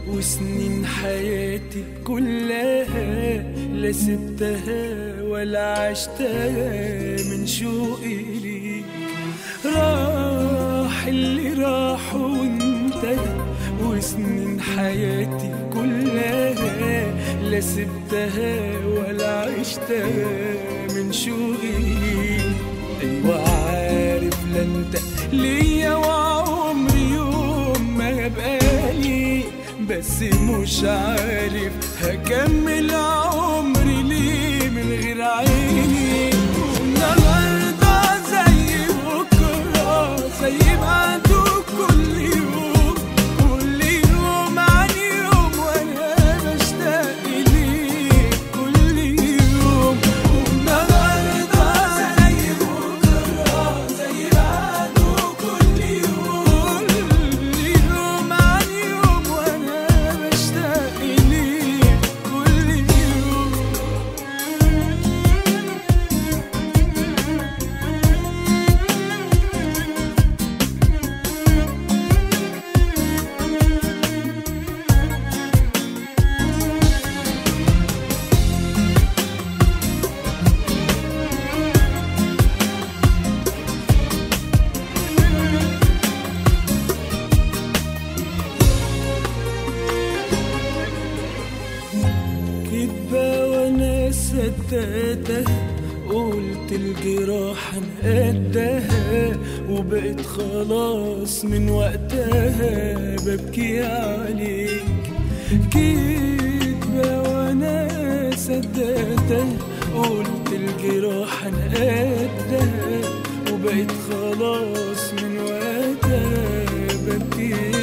وسنين حياتي كلها لا سبتها ولا عشتها من شوقي ليك راح اللي راح وانتهى وسنين حياتي كلها لا سبتها ولا عشتها من شوقي ليك ايوه عارف لا انت ليا وعمري يوم ما بقالي بس مش عارف هكمل عمري ليه من غير عيني النهارده زي بكره زي بعده كل يوم كل يوم عن يوم وانا بشتاق ليك كل يوم النهارده زي بكره زي بعده كل يوم كل يوم عن يوم وانا بشتاق ليك كل يوم كدبة وانا صدقتها قلت الجراح انا قدها وبقيت خلاص من وقتها ببكي عليك كدبة وانا صدقتها قلت الجراح انا قدها وبقيت خلاص من وقتها ببكي